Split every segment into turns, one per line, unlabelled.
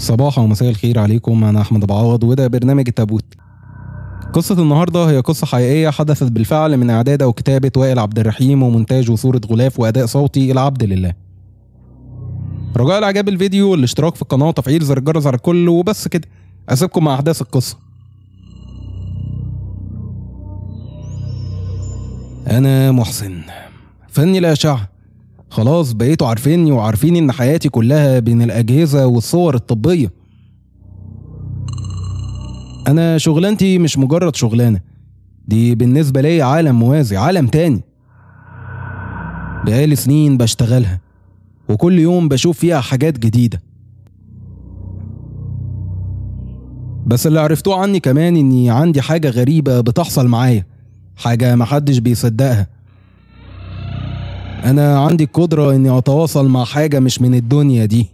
صباح ومساء الخير عليكم أنا أحمد أبو عوض وده برنامج التابوت قصة النهاردة هي قصة حقيقية حدثت بالفعل من إعداد وكتابة وائل عبد الرحيم ومونتاج وصورة غلاف وأداء صوتي العبد لله رجاء الإعجاب الفيديو والاشتراك في القناة وتفعيل زر الجرس على الكل وبس كده أسيبكم مع أحداث القصة أنا محسن فني الأشعة خلاص بقيتوا عارفيني وعارفين إن حياتي كلها بين الأجهزة والصور الطبية أنا شغلانتي مش مجرد شغلانة دي بالنسبة لي عالم موازي عالم تاني بقالي سنين بشتغلها وكل يوم بشوف فيها حاجات جديدة بس اللي عرفتوه عني كمان إني عندي حاجة غريبة بتحصل معايا حاجة محدش بيصدقها أنا عندي القدرة إني أتواصل مع حاجة مش من الدنيا دي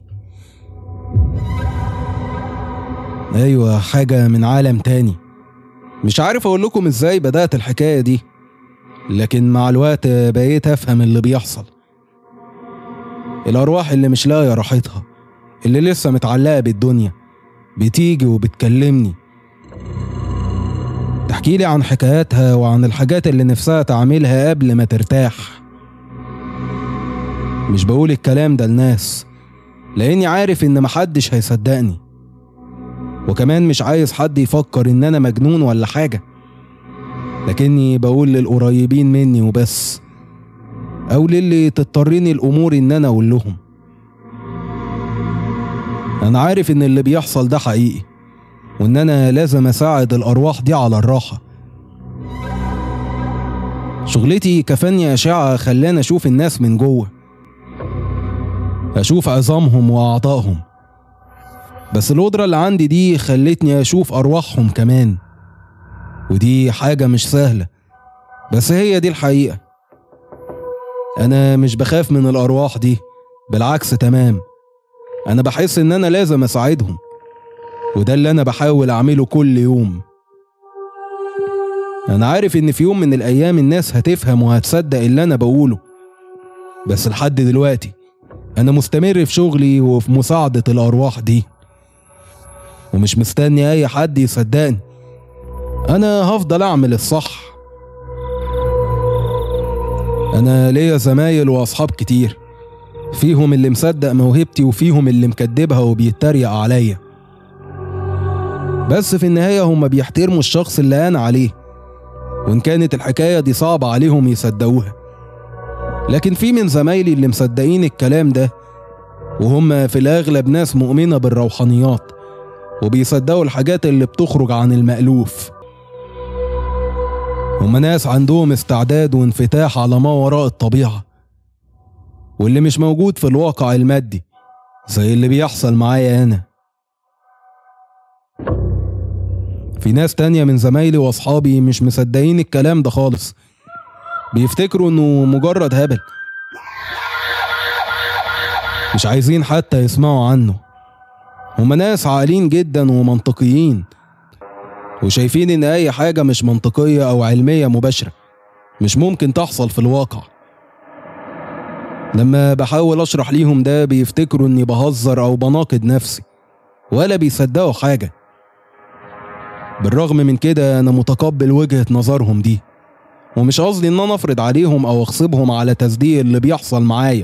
أيوة حاجة من عالم تاني مش عارف أقول لكم إزاي بدأت الحكاية دي لكن مع الوقت بقيت أفهم اللي بيحصل الأرواح اللي مش لاقية راحتها اللي لسه متعلقة بالدنيا بتيجي وبتكلمني تحكي لي عن حكاياتها وعن الحاجات اللي نفسها تعملها قبل ما ترتاح مش بقول الكلام ده لناس لاني عارف ان محدش هيصدقني وكمان مش عايز حد يفكر ان انا مجنون ولا حاجة لكني بقول للقريبين مني وبس او للي تضطرني الامور ان انا اقول لهم انا عارف ان اللي بيحصل ده حقيقي وان انا لازم اساعد الارواح دي على الراحه شغلتي كفني اشعه خلاني اشوف الناس من جوه اشوف عظامهم واعضائهم بس القدره اللي عندي دي خلتني اشوف ارواحهم كمان ودي حاجه مش سهله بس هي دي الحقيقه انا مش بخاف من الارواح دي بالعكس تمام انا بحس ان انا لازم اساعدهم وده اللي انا بحاول اعمله كل يوم انا عارف ان في يوم من الايام الناس هتفهم وهتصدق اللي انا بقوله بس لحد دلوقتي انا مستمر في شغلي وفي مساعدة الارواح دي ومش مستني اي حد يصدقني انا هفضل اعمل الصح انا ليا زمايل واصحاب كتير فيهم اللي مصدق موهبتي وفيهم اللي مكدبها وبيتريق عليا بس في النهاية هم بيحترموا الشخص اللي أنا عليه وإن كانت الحكاية دي صعبة عليهم يصدقوها لكن في من زمايلي اللي مصدقين الكلام ده وهم في الأغلب ناس مؤمنة بالروحانيات وبيصدقوا الحاجات اللي بتخرج عن المألوف هم ناس عندهم استعداد وانفتاح على ما وراء الطبيعة واللي مش موجود في الواقع المادي زي اللي بيحصل معايا أنا في ناس تانية من زمايلي وأصحابي مش مصدقين الكلام ده خالص بيفتكروا إنه مجرد هبل مش عايزين حتى يسمعوا عنه هما ناس عاقلين جدا ومنطقيين وشايفين إن أي حاجة مش منطقية أو علمية مباشرة مش ممكن تحصل في الواقع لما بحاول أشرح ليهم ده بيفتكروا إني بهزر أو بناقض نفسي ولا بيصدقوا حاجة بالرغم من كده أنا متقبل وجهة نظرهم دي ومش قصدي إن أنا أفرض عليهم أو أغصبهم على تصديق اللي بيحصل معايا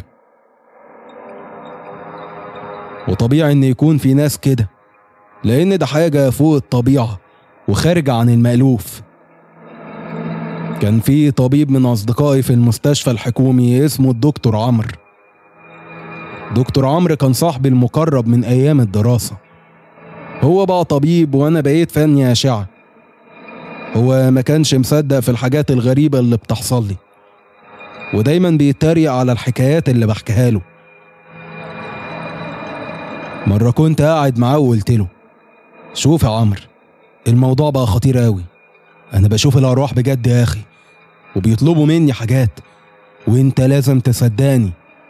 وطبيعي إن يكون في ناس كده لأن ده حاجة فوق الطبيعة وخارجة عن المألوف كان في طبيب من أصدقائي في المستشفى الحكومي اسمه الدكتور عمرو دكتور عمرو كان صاحبي المقرب من أيام الدراسة هو بقى طبيب وانا بقيت فني اشعه هو ما كانش مصدق في الحاجات الغريبه اللي بتحصل لي ودايما بيتريق على الحكايات اللي بحكيها له مره كنت قاعد معاه وقلت له شوف يا عمرو الموضوع بقى خطير قوي انا بشوف الارواح بجد يا اخي وبيطلبوا مني حاجات وانت لازم تصدقني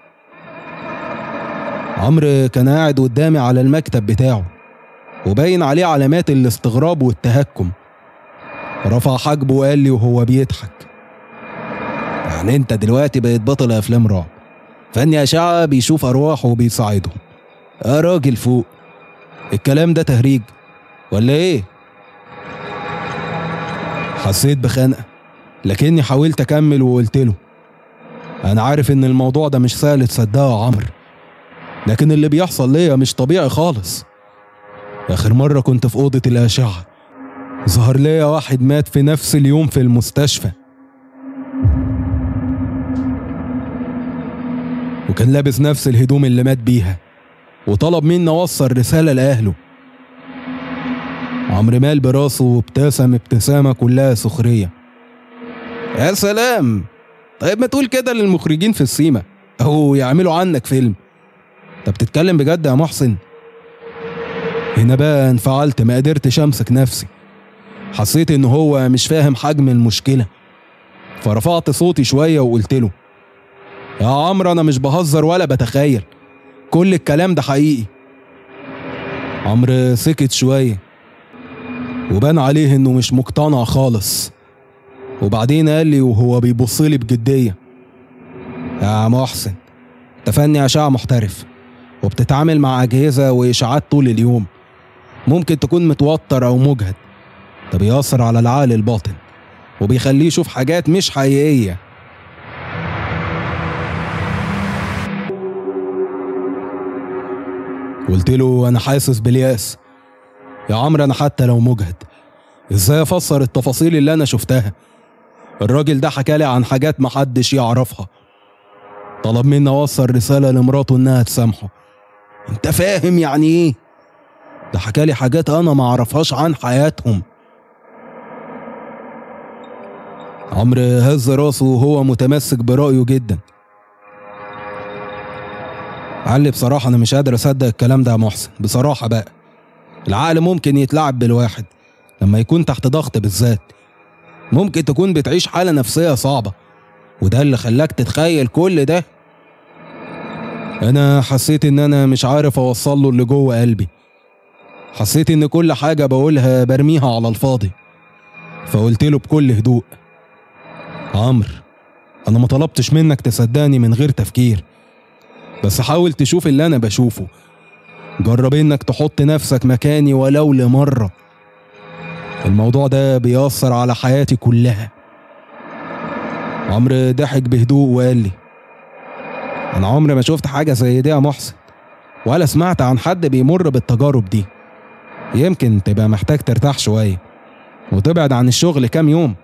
عمرو كان قاعد قدامي على المكتب بتاعه وباين عليه علامات الاستغراب والتهكم رفع حاجبه وقال لي وهو بيضحك يعني انت دلوقتي بقيت بطل افلام رعب فني اشعه بيشوف ارواح وبيساعدهم يا راجل فوق الكلام ده تهريج ولا ايه حسيت بخنقه لكني حاولت اكمل وقلت له انا عارف ان الموضوع ده مش سهل تصدقه يا عمرو لكن اللي بيحصل ليا مش طبيعي خالص اخر مره كنت في اوضه الاشعه ظهر ليا واحد مات في نفس اليوم في المستشفى وكان لابس نفس الهدوم اللي مات بيها وطلب مني اوصل رساله لاهله عمرو مال براسه وابتسم ابتسامه كلها سخريه يا سلام طيب ما تقول كده للمخرجين في السيما او يعملوا عنك فيلم انت بتتكلم بجد يا محسن هنا بقى انفعلت ما قدرتش امسك نفسي حسيت ان هو مش فاهم حجم المشكله فرفعت صوتي شويه وقلت له يا عمرو انا مش بهزر ولا بتخيل كل الكلام ده حقيقي عمرو سكت شويه وبان عليه انه مش مقتنع خالص وبعدين قال لي وهو بيبص لي بجديه يا محسن انت فني اشعه محترف وبتتعامل مع اجهزه واشاعات طول اليوم ممكن تكون متوتر او مجهد ده بيأثر على العقل الباطن وبيخليه يشوف حاجات مش حقيقيه قلت له انا حاسس بالياس يا عمرو انا حتى لو مجهد ازاي افسر التفاصيل اللي انا شفتها الراجل ده حكالي عن حاجات محدش يعرفها طلب مني اوصل رساله لمراته انها تسامحه انت فاهم يعني ايه ده حكالي حاجات انا ما اعرفهاش عن حياتهم عمرو هز راسه وهو متمسك برأيه جدا قال لي بصراحة أنا مش قادر أصدق الكلام ده يا محسن بصراحة بقى العقل ممكن يتلعب بالواحد لما يكون تحت ضغط بالذات ممكن تكون بتعيش حالة نفسية صعبة وده اللي خلاك تتخيل كل ده أنا حسيت إن أنا مش عارف أوصل له اللي جوه قلبي حسيت إن كل حاجة بقولها برميها على الفاضي فقلت له بكل هدوء عمرو أنا ما طلبتش منك تصدقني من غير تفكير بس حاول تشوف اللي أنا بشوفه جرب إنك تحط نفسك مكاني ولو لمرة الموضوع ده بيأثر على حياتي كلها عمرو ضحك بهدوء وقال لي أنا عمري ما شفت حاجة زي دي يا محسن ولا سمعت عن حد بيمر بالتجارب دي يمكن تبقى محتاج ترتاح شوية وتبعد عن الشغل كام يوم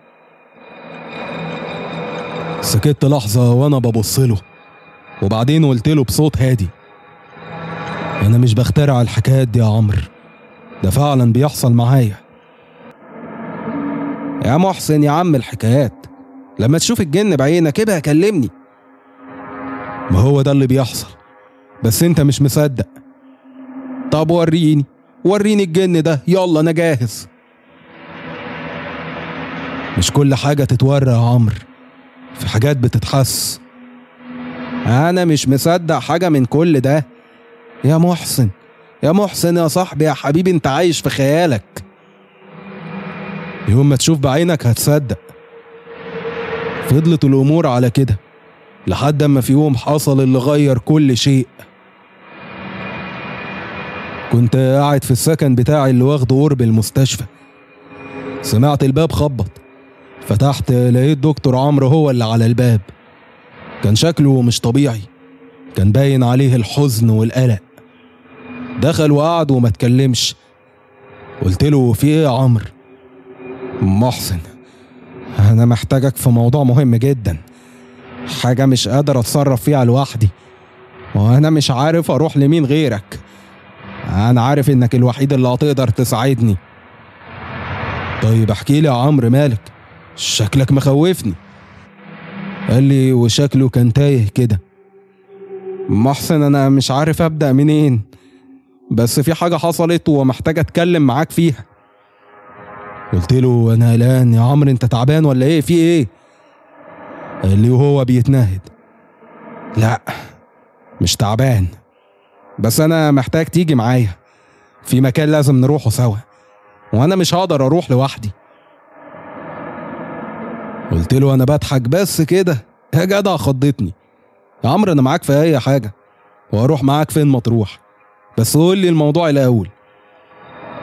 سكت لحظة وأنا ببص له وبعدين قلت له بصوت هادي أنا مش بخترع الحكايات دي يا عمرو ده فعلا بيحصل معايا يا محسن يا عم الحكايات لما تشوف الجن بعينك ابقى كلمني ما هو ده اللي بيحصل بس انت مش مصدق طب وريني وريني الجن ده يلا انا جاهز مش كل حاجة تتورى يا عمرو في حاجات بتتحس انا مش مصدق حاجة من كل ده يا محسن يا محسن يا صاحبي يا حبيبي انت عايش في خيالك يوم ما تشوف بعينك هتصدق فضلت الامور على كده لحد اما في يوم حصل اللي غير كل شيء كنت قاعد في السكن بتاعي اللي واخده قرب المستشفى سمعت الباب خبط فتحت لقيت دكتور عمرو هو اللي على الباب كان شكله مش طبيعي كان باين عليه الحزن والقلق دخل وقعد وما اتكلمش قلت له في ايه يا عمرو محسن انا محتاجك في موضوع مهم جدا حاجة مش قادر اتصرف فيها لوحدي وانا مش عارف اروح لمين غيرك انا عارف انك الوحيد اللي هتقدر تساعدني طيب احكي لي يا عمرو مالك شكلك مخوفني قال لي وشكله كان تايه كده محسن انا مش عارف ابدا منين بس في حاجه حصلت ومحتاج اتكلم معاك فيها قلت له انا قلقان يا عمرو انت تعبان ولا ايه في ايه قال لي وهو بيتنهد لا مش تعبان بس انا محتاج تيجي معايا في مكان لازم نروحه سوا وانا مش هقدر اروح لوحدي قلت له انا بضحك بس كده يا جدع خضتني يا عمرو انا معاك في اي حاجه واروح معاك فين ما تروح بس قول لي الموضوع الاول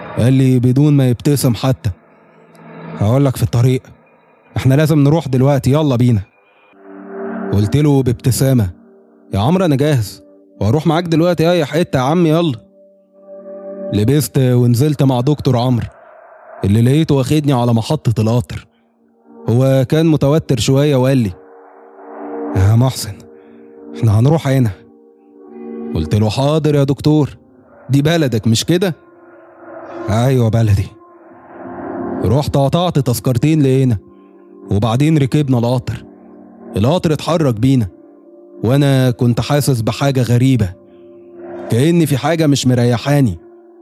قال لي بدون ما يبتسم حتى هقول لك في الطريق احنا لازم نروح دلوقتي يلا بينا قلت له بابتسامة يا عمرو أنا جاهز وهروح معاك دلوقتي أي حتة يا عم يلا لبست ونزلت مع دكتور عمرو اللي لقيته واخدني على محطة القطر هو كان متوتر شوية وقال لي يا محسن احنا هنروح هنا قلت له حاضر يا دكتور دي بلدك مش كده ايوه بلدي رحت قطعت تذكرتين لهنا وبعدين ركبنا القطر القطر اتحرك بينا وانا كنت حاسس بحاجة غريبة كأن في حاجة مش مريحاني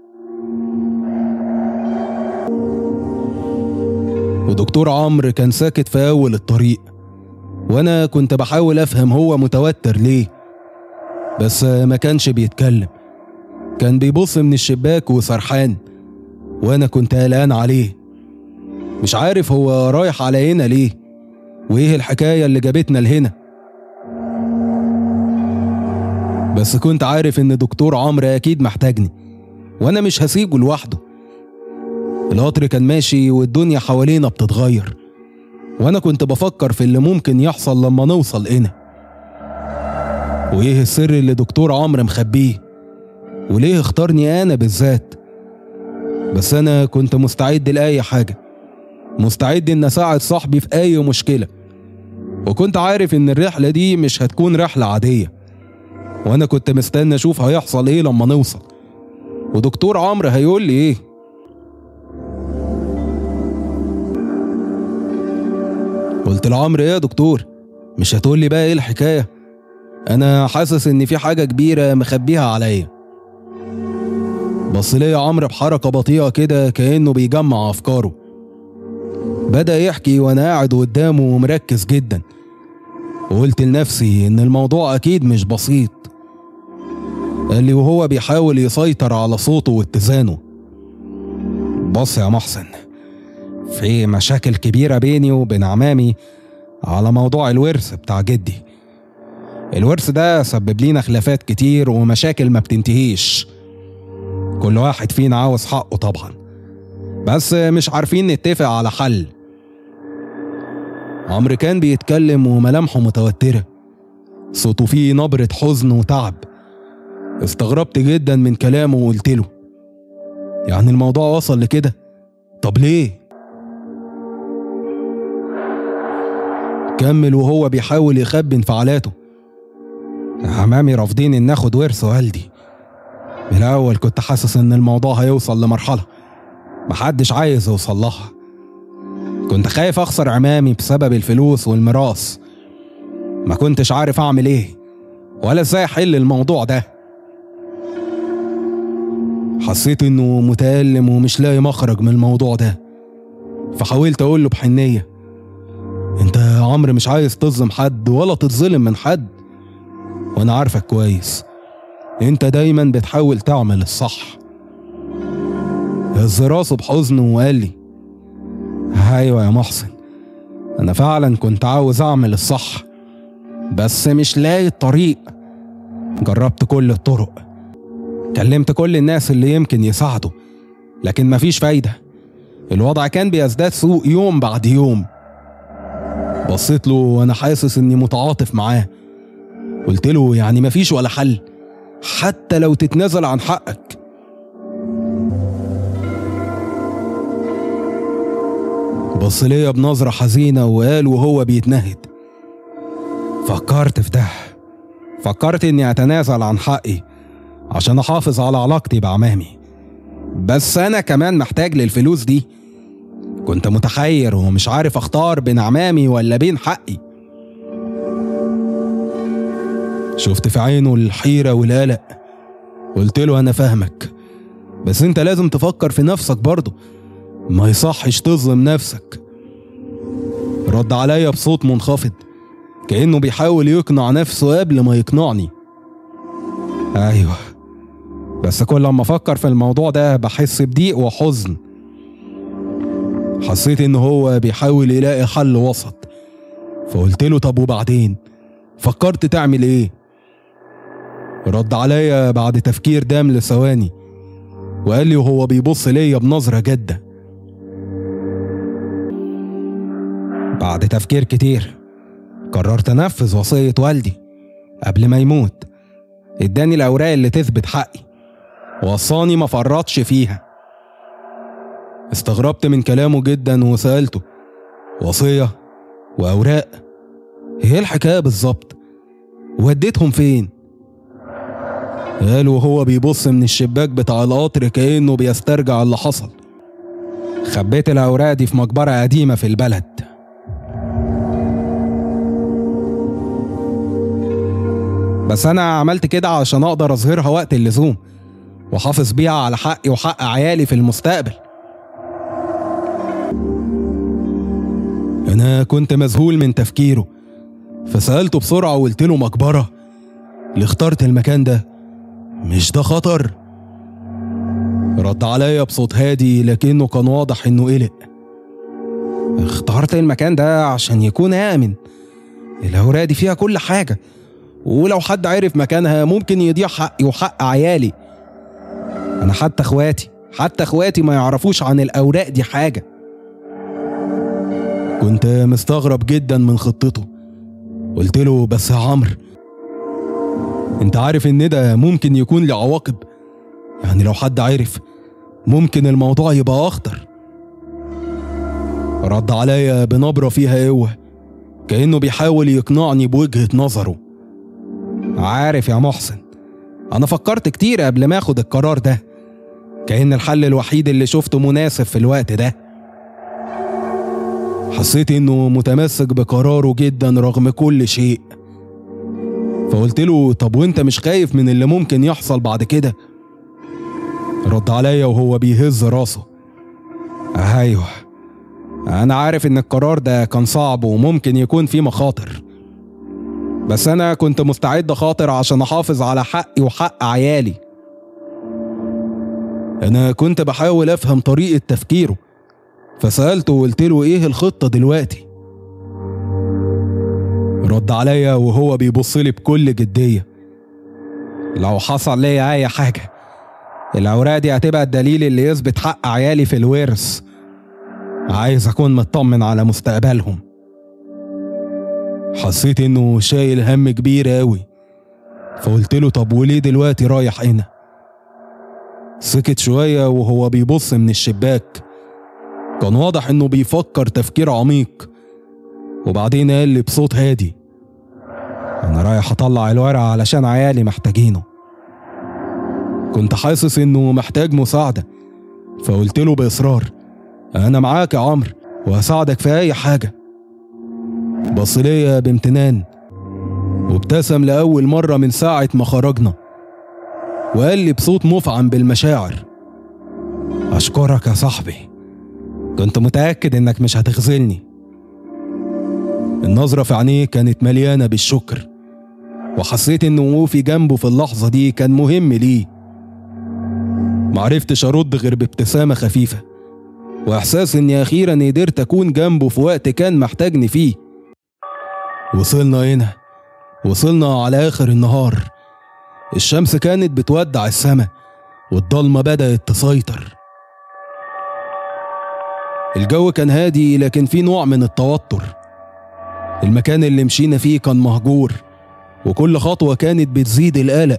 ودكتور عمرو كان ساكت في أول الطريق وأنا كنت بحاول أفهم هو متوتر ليه بس ما كانش بيتكلم كان بيبص من الشباك وسرحان وأنا كنت قلقان عليه مش عارف هو رايح على هنا ليه وإيه الحكاية اللي جابتنا لهنا بس كنت عارف إن دكتور عمرو أكيد محتاجني وأنا مش هسيبه لوحده القطر كان ماشي والدنيا حوالينا بتتغير وانا كنت بفكر في اللي ممكن يحصل لما نوصل هنا وايه السر اللي دكتور عمرو مخبيه وليه اختارني انا بالذات بس انا كنت مستعد لاي حاجه مستعد ان اساعد صاحبي في اي مشكله وكنت عارف ان الرحله دي مش هتكون رحله عاديه وانا كنت مستني اشوف هيحصل ايه لما نوصل ودكتور عمرو هيقول لي ايه قلت لعمرو ايه يا دكتور مش هتقول لي بقى ايه الحكايه انا حاسس ان في حاجه كبيره مخبيها عليا بص لي عمرو بحركه بطيئه كده كانه بيجمع افكاره بدا يحكي وانا قاعد قدامه ومركز جدا وقلت لنفسي ان الموضوع اكيد مش بسيط قال لي وهو بيحاول يسيطر على صوته واتزانه بص يا محسن في مشاكل كبيرة بيني وبين عمامي على موضوع الورث بتاع جدي الورث ده سبب لينا خلافات كتير ومشاكل ما بتنتهيش كل واحد فينا عاوز حقه طبعا بس مش عارفين نتفق على حل عمرو كان بيتكلم وملامحه متوترة صوته فيه نبرة حزن وتعب استغربت جدا من كلامه وقلت له يعني الموضوع وصل لكده طب ليه كمل وهو بيحاول يخبي انفعالاته عمامي رافضين ان اخد ورث والدي من الاول كنت حاسس ان الموضوع هيوصل لمرحله محدش عايز يوصل لها كنت خايف اخسر عمامي بسبب الفلوس والميراث ما كنتش عارف اعمل ايه ولا ازاي احل الموضوع ده حسيت انه متألم ومش لاقي مخرج من الموضوع ده فحاولت اقول له بحنيه انت يا عمرو مش عايز تظلم حد ولا تتظلم من حد وانا عارفك كويس انت دايما بتحاول تعمل الصح هز راسه بحزن وقال لي ايوه يا محسن انا فعلا كنت عاوز اعمل الصح بس مش لاقي الطريق جربت كل الطرق كلمت كل الناس اللي يمكن يساعدوا لكن مفيش فايدة الوضع كان بيزداد سوء يوم بعد يوم بصيت له وانا حاسس اني متعاطف معاه قلت له يعني مفيش ولا حل حتى لو تتنازل عن حقك بص ليا بنظرة حزينة وقال وهو بيتنهد فكرت في ده فكرت اني اتنازل عن حقي عشان احافظ على علاقتي بعمامي بس انا كمان محتاج للفلوس دي كنت متحير ومش عارف اختار بين عمامي ولا بين حقي شفت في عينه الحيرة والقلق قلت له أنا فاهمك بس أنت لازم تفكر في نفسك برضه ما يصحش تظلم نفسك رد عليا بصوت منخفض كأنه بيحاول يقنع نفسه قبل ما يقنعني أيوه بس كل ما أفكر في الموضوع ده بحس بضيق وحزن حسيت إن هو بيحاول يلاقي حل وسط فقلت له طب وبعدين فكرت تعمل إيه رد عليا بعد تفكير دام لثواني وقال لي وهو بيبص ليا بنظرة جادة بعد تفكير كتير قررت أنفذ وصية والدي قبل ما يموت اداني الأوراق اللي تثبت حقي وصاني ما فرطش فيها استغربت من كلامه جدا وسألته وصية وأوراق ايه الحكاية بالظبط وديتهم فين قال وهو بيبص من الشباك بتاع القطر كأنه بيسترجع اللي حصل خبيت الأوراق دي في مقبرة قديمة في البلد بس أنا عملت كده عشان أقدر أظهرها وقت اللزوم وحافظ بيها على حقي وحق عيالي في المستقبل أنا كنت مذهول من تفكيره فسألته بسرعة وقلت له مقبرة اللي اخترت المكان ده مش ده خطر رد عليا بصوت هادي لكنه كان واضح انه قلق اخترت المكان ده عشان يكون آمن الأوراق دي فيها كل حاجة ولو حد عرف مكانها ممكن يضيع حقي وحق عيالي أنا حتى إخواتي حتى إخواتي ما يعرفوش عن الأوراق دي حاجة كنت مستغرب جدا من خطته قلت له بس يا عمرو انت عارف ان ده ممكن يكون له عواقب يعني لو حد عرف ممكن الموضوع يبقى اخطر رد عليا بنبرة فيها قوة كأنه بيحاول يقنعني بوجهة نظره عارف يا محسن أنا فكرت كتير قبل ما أخد القرار ده كأن الحل الوحيد اللي شفته مناسب في الوقت ده حسيت إنه متمسك بقراره جدا رغم كل شيء فقلت له طب وانت مش خايف من اللي ممكن يحصل بعد كده رد عليا وهو بيهز راسه ايوه انا عارف ان القرار ده كان صعب وممكن يكون فيه مخاطر بس انا كنت مستعد اخاطر عشان احافظ على حقي وحق عيالي انا كنت بحاول افهم طريقة تفكيره فسألته وقلت له ايه الخطة دلوقتي رد عليا وهو بيبص لي بكل جدية لو حصل ليا أي حاجة الأوراق دي هتبقى الدليل اللي يثبت حق عيالي في الورث عايز أكون مطمن على مستقبلهم حسيت إنه شايل هم كبير أوي فقلت له طب وليه دلوقتي رايح هنا سكت شوية وهو بيبص من الشباك كان واضح إنه بيفكر تفكير عميق وبعدين قال لي بصوت هادي أنا رايح أطلع الورق علشان عيالي محتاجينه كنت حاسس إنه محتاج مساعدة فقلت له بإصرار أنا معاك يا عمرو وهساعدك في أي حاجة بص ليا بامتنان وابتسم لأول مرة من ساعة ما خرجنا وقال لي بصوت مفعم بالمشاعر أشكرك يا صاحبي كنت متأكد إنك مش هتخذلني النظرة في عينيه كانت مليانة بالشكر وحسيت إن وقوفي جنبه في اللحظة دي كان مهم ليه معرفتش أرد غير بابتسامة خفيفة وإحساس إني أخيرا قدرت أكون جنبه في وقت كان محتاجني فيه وصلنا هنا وصلنا على آخر النهار الشمس كانت بتودع السما والضلمة بدأت تسيطر الجو كان هادي لكن في نوع من التوتر المكان اللي مشينا فيه كان مهجور وكل خطوة كانت بتزيد القلق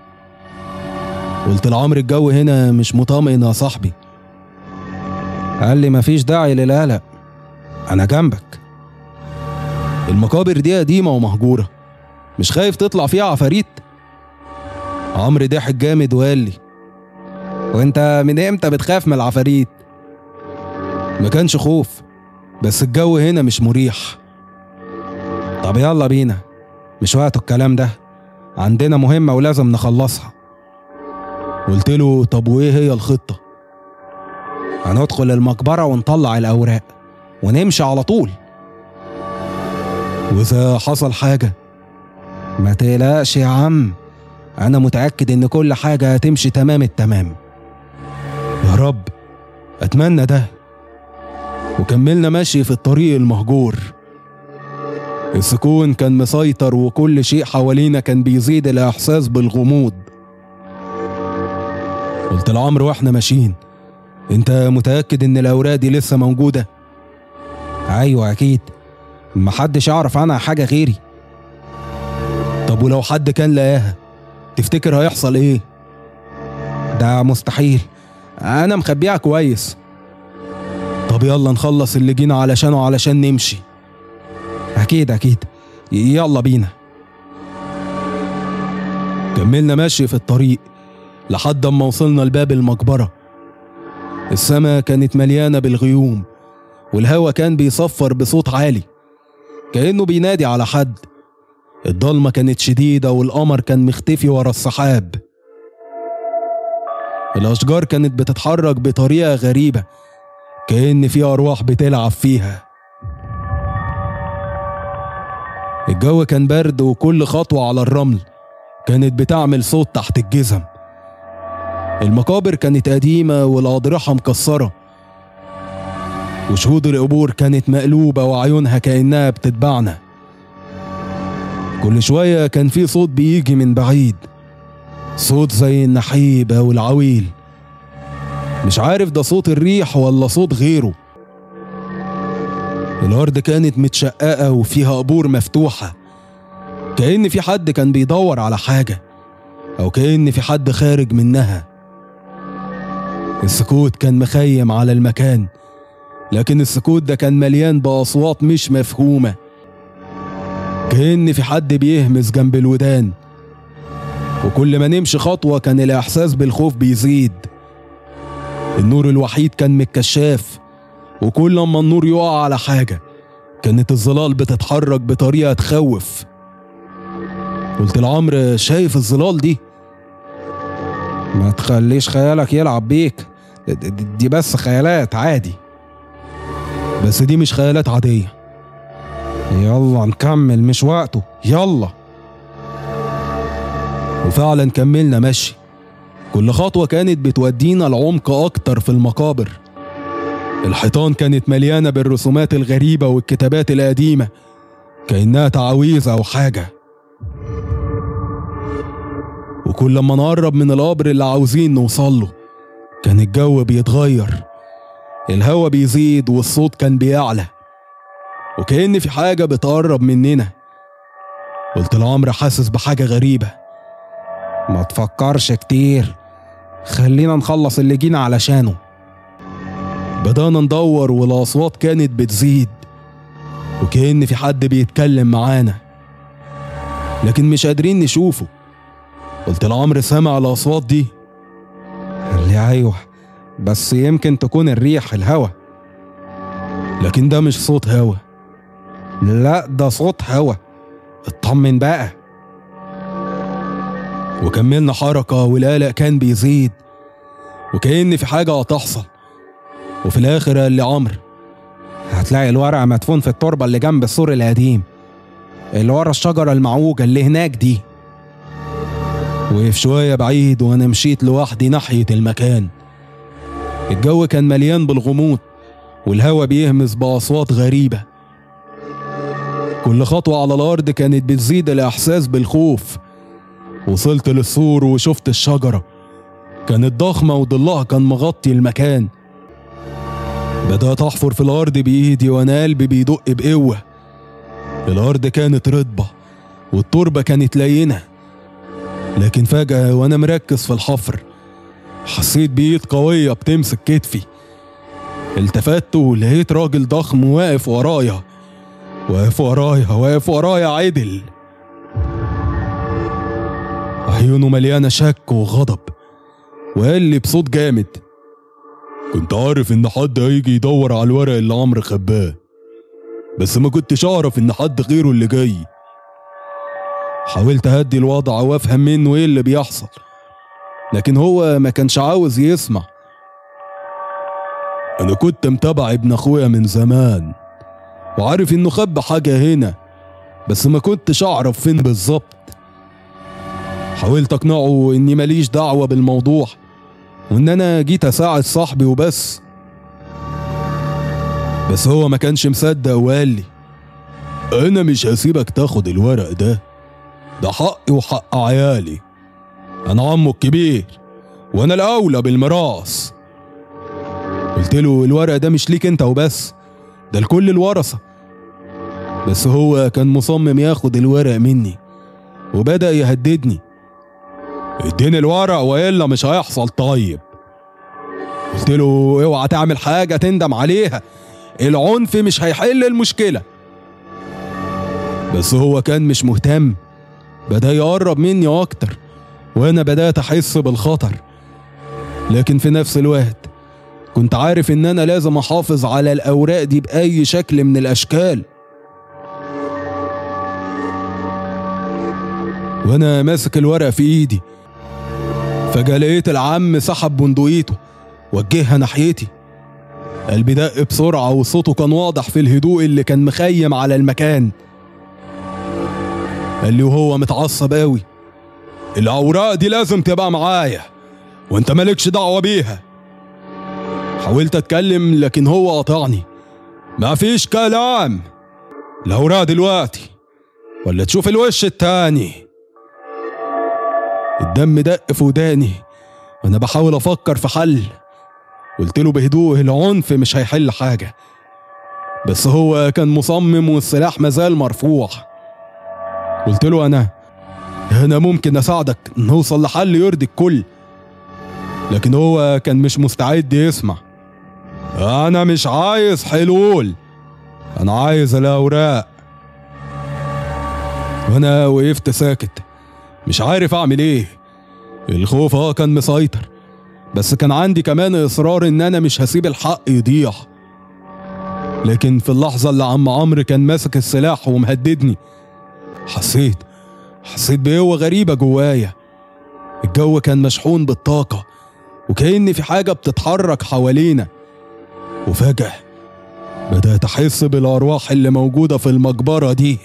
قلت لعمرو الجو هنا مش مطمئن يا صاحبي قال لي مفيش داعي للقلق أنا جنبك المقابر دي قديمة ومهجورة مش خايف تطلع فيها عفاريت عمرو ضحك جامد وقال لي وانت من امتى بتخاف من العفاريت ما كانش خوف بس الجو هنا مش مريح طب يلا بينا مش وقته الكلام ده عندنا مهمة ولازم نخلصها قلت له طب وايه هي الخطة هندخل المقبرة ونطلع الأوراق ونمشي على طول وإذا حصل حاجة ما تقلقش يا عم أنا متأكد إن كل حاجة هتمشي تمام التمام يا رب أتمنى ده وكملنا مشي في الطريق المهجور السكون كان مسيطر وكل شيء حوالينا كان بيزيد الإحساس بالغموض قلت لعمرو واحنا ماشيين انت متأكد ان الاوراق دي لسه موجودة ايوه اكيد محدش يعرف عنها حاجة غيري طب ولو حد كان لقاها تفتكر هيحصل ايه ده مستحيل انا مخبيها كويس طب يلا نخلص اللي جينا علشانه علشان نمشي اكيد اكيد يلا بينا كملنا ماشي في الطريق لحد اما وصلنا لباب المقبرة السما كانت مليانة بالغيوم والهوا كان بيصفر بصوت عالي كأنه بينادي على حد الضلمة كانت شديدة والقمر كان مختفي ورا السحاب الأشجار كانت بتتحرك بطريقة غريبة كأن في أرواح بتلعب فيها الجو كان برد وكل خطوة على الرمل كانت بتعمل صوت تحت الجزم المقابر كانت قديمة والأضرحة مكسرة وشهود القبور كانت مقلوبة وعيونها كأنها بتتبعنا كل شوية كان في صوت بيجي من بعيد صوت زي النحيب أو العويل مش عارف ده صوت الريح ولا صوت غيره الأرض كانت متشققة وفيها قبور مفتوحة كأن في حد كان بيدور على حاجة أو كأن في حد خارج منها السكوت كان مخيم على المكان لكن السكوت ده كان مليان بأصوات مش مفهومة كأن في حد بيهمس جنب الودان وكل ما نمشي خطوة كان الإحساس بالخوف بيزيد النور الوحيد كان من الكشاف وكل لما النور يقع على حاجة كانت الظلال بتتحرك بطريقة تخوف قلت لعمرو شايف الظلال دي ما تخليش خيالك يلعب بيك دي بس خيالات عادي بس دي مش خيالات عادية يلا نكمل مش وقته يلا وفعلا كملنا مشي كل خطوة كانت بتودينا لعمق أكتر في المقابر الحيطان كانت مليانة بالرسومات الغريبة والكتابات القديمة كأنها تعاويذ أو حاجة وكل ما نقرب من القبر اللي عاوزين نوصل له كان الجو بيتغير الهوا بيزيد والصوت كان بيعلى وكأن في حاجة بتقرب مننا قلت لعمرو حاسس بحاجة غريبة ما تفكرش كتير خلينا نخلص اللي جينا علشانه بدأنا ندور والأصوات كانت بتزيد وكأن في حد بيتكلم معانا لكن مش قادرين نشوفه قلت لعمرو سامع الأصوات دي قال لي أيوه بس يمكن تكون الريح الهوا لكن ده مش صوت هوا لا ده صوت هوا اطمن بقى وكملنا حركة والقلق كان بيزيد وكأن في حاجة هتحصل وفي الآخر قال لي عمرو هتلاقي الورق مدفون في التربة اللي جنب السور القديم اللي ورا الشجرة المعوجة اللي هناك دي وقف شوية بعيد وأنا مشيت لوحدي ناحية المكان الجو كان مليان بالغموض والهوا بيهمس بأصوات غريبة كل خطوة على الأرض كانت بتزيد الإحساس بالخوف وصلت للسور وشفت الشجرة كانت ضخمة وضلها كان مغطي المكان بدأت أحفر في الأرض بإيدي وأنا قلبي بيدق بقوة الأرض كانت رطبة والتربة كانت لينة لكن فجأة وأنا مركز في الحفر حسيت بإيد قوية بتمسك كتفي التفت ولقيت راجل ضخم واقف ورايا واقف ورايا واقف ورايا عدل عيونه مليانة شك وغضب وقال لي بصوت جامد كنت عارف ان حد هيجي يدور على الورق اللي عمرو خباه بس ما كنتش اعرف ان حد غيره اللي جاي حاولت اهدي الوضع وافهم منه ايه اللي بيحصل لكن هو ما كانش عاوز يسمع انا كنت متابع ابن اخويا من زمان وعارف انه خبى حاجه هنا بس ما كنتش اعرف فين بالظبط حاولت اقنعه اني ماليش دعوه بالموضوع وان انا جيت اساعد صاحبي وبس بس هو ما كانش مصدق وقال لي انا مش هسيبك تاخد الورق ده ده حقي وحق عيالي انا عمه الكبير وانا الاولى بالميراث قلت له الورق ده مش ليك انت وبس ده لكل الورثه بس هو كان مصمم ياخد الورق مني وبدا يهددني اديني الورق والا مش هيحصل طيب قلت له اوعى تعمل حاجه تندم عليها العنف مش هيحل المشكله بس هو كان مش مهتم بدا يقرب مني اكتر وانا بدات احس بالخطر لكن في نفس الوقت كنت عارف ان انا لازم احافظ على الاوراق دي باي شكل من الاشكال وانا ماسك الورق في ايدي فجأة لقيت العم سحب بندقيته وجهها ناحيتي قلبي دق بسرعة وصوته كان واضح في الهدوء اللي كان مخيم على المكان قال لي وهو متعصب قوي الأوراق دي لازم تبقى معايا وانت مالكش دعوة بيها حاولت اتكلم لكن هو قطعني مفيش كلام الأوراق دلوقتي ولا تشوف الوش التاني الدم دق في وداني وانا بحاول افكر في حل قلت له بهدوء العنف مش هيحل حاجة بس هو كان مصمم والسلاح مازال مرفوع قلت له انا انا ممكن اساعدك نوصل لحل يرضي الكل لكن هو كان مش مستعد يسمع انا مش عايز حلول انا عايز الاوراق وانا وقفت ساكت مش عارف اعمل ايه الخوف اه كان مسيطر بس كان عندي كمان اصرار ان انا مش هسيب الحق يضيع لكن في اللحظة اللي عم عمرو كان ماسك السلاح ومهددني حسيت حسيت بقوة غريبة جوايا الجو كان مشحون بالطاقة وكأن في حاجة بتتحرك حوالينا وفجأة بدأت أحس بالأرواح اللي موجودة في المقبرة دي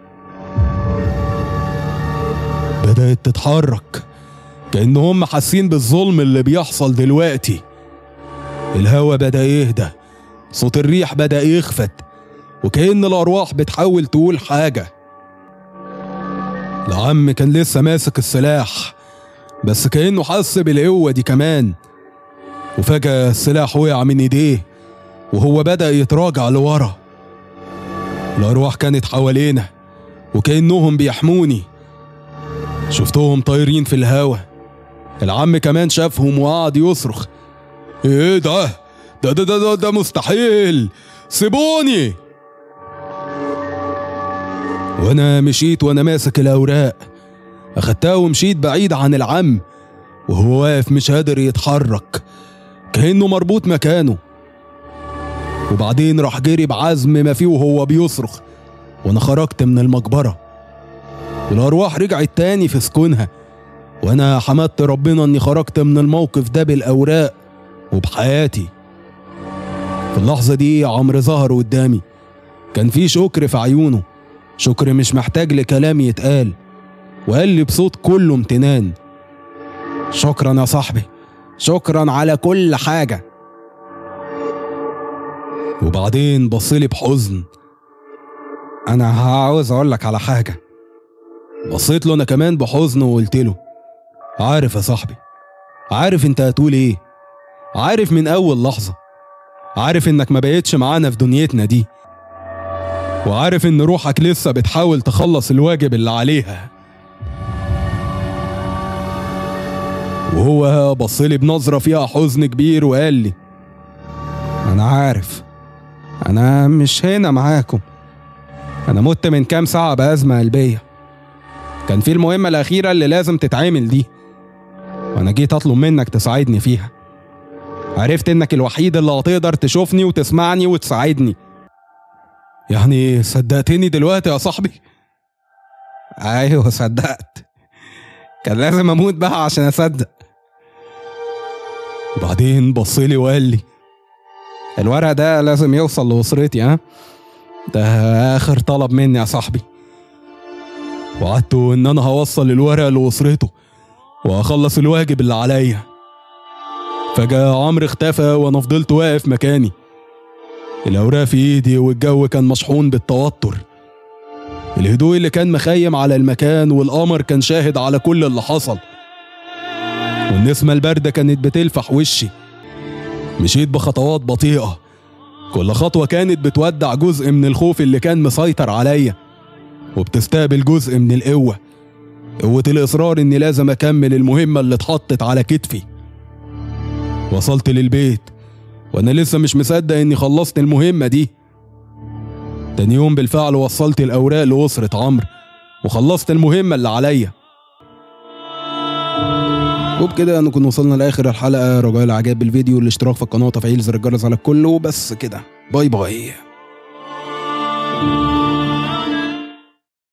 بدأت تتحرك كأنهم حاسين بالظلم اللي بيحصل دلوقتي الهوا بدأ يهدى صوت الريح بدأ يخفت وكأن الأرواح بتحاول تقول حاجة العم كان لسه ماسك السلاح بس كأنه حس بالقوة دي كمان وفجأة السلاح وقع من ايديه وهو بدأ يتراجع لورا الأرواح كانت حوالينا وكأنهم بيحموني شفتهم طايرين في الهوا العم كمان شافهم وقعد يصرخ ايه ده ده ده ده ده, ده مستحيل سيبوني وانا مشيت وانا ماسك الاوراق اخدتها ومشيت بعيد عن العم وهو واقف مش قادر يتحرك كانه مربوط مكانه وبعدين راح جري بعزم ما فيه وهو بيصرخ وانا خرجت من المقبره الارواح رجعت تاني في سكونها وانا حمدت ربنا اني خرجت من الموقف ده بالاوراق وبحياتي في اللحظة دي عمرو ظهر قدامي كان في شكر في عيونه شكر مش محتاج لكلام يتقال وقال لي بصوت كله امتنان شكرا يا صاحبي شكرا على كل حاجة وبعدين بصلي بحزن أنا عاوز أقول لك على حاجة بصيت له أنا كمان بحزن وقلت له عارف يا صاحبي عارف أنت هتقول إيه عارف من أول لحظة عارف إنك ما بقيتش معانا في دنيتنا دي وعارف إن روحك لسه بتحاول تخلص الواجب اللي عليها وهو بصلي بنظرة فيها حزن كبير وقال لي أنا عارف أنا مش هنا معاكم أنا مت من كام ساعة بأزمة قلبية كان في المهمة الأخيرة اللي لازم تتعمل دي وأنا جيت أطلب منك تساعدني فيها عرفت إنك الوحيد اللي هتقدر تشوفني وتسمعني وتساعدني يعني صدقتني دلوقتي يا صاحبي أيوه صدقت كان لازم أموت بقى عشان أصدق وبعدين بصلي وقال لي الورق ده لازم يوصل لأسرتي ها ده آخر طلب مني يا صاحبي وعدته إن أنا هوصل الورق لأسرته وأخلص الواجب اللي عليا فجأة عمرو اختفى وأنا فضلت واقف مكاني الأوراق في إيدي والجو كان مشحون بالتوتر الهدوء اللي كان مخيم على المكان والقمر كان شاهد على كل اللي حصل والنسمة الباردة كانت بتلفح وشي مشيت بخطوات بطيئة كل خطوة كانت بتودع جزء من الخوف اللي كان مسيطر عليا وبتستقبل جزء من القوة قوة الإصرار إني لازم أكمل المهمة اللي اتحطت على كتفي وصلت للبيت وأنا لسه مش مصدق إني خلصت المهمة دي تاني يوم بالفعل وصلت الأوراق لأسرة عمرو وخلصت المهمة اللي عليا وبكده نكون وصلنا لاخر الحلقه رجاء الاعجاب بالفيديو الاشتراك في القناه وتفعيل زر الجرس على الكل وبس كده باي باي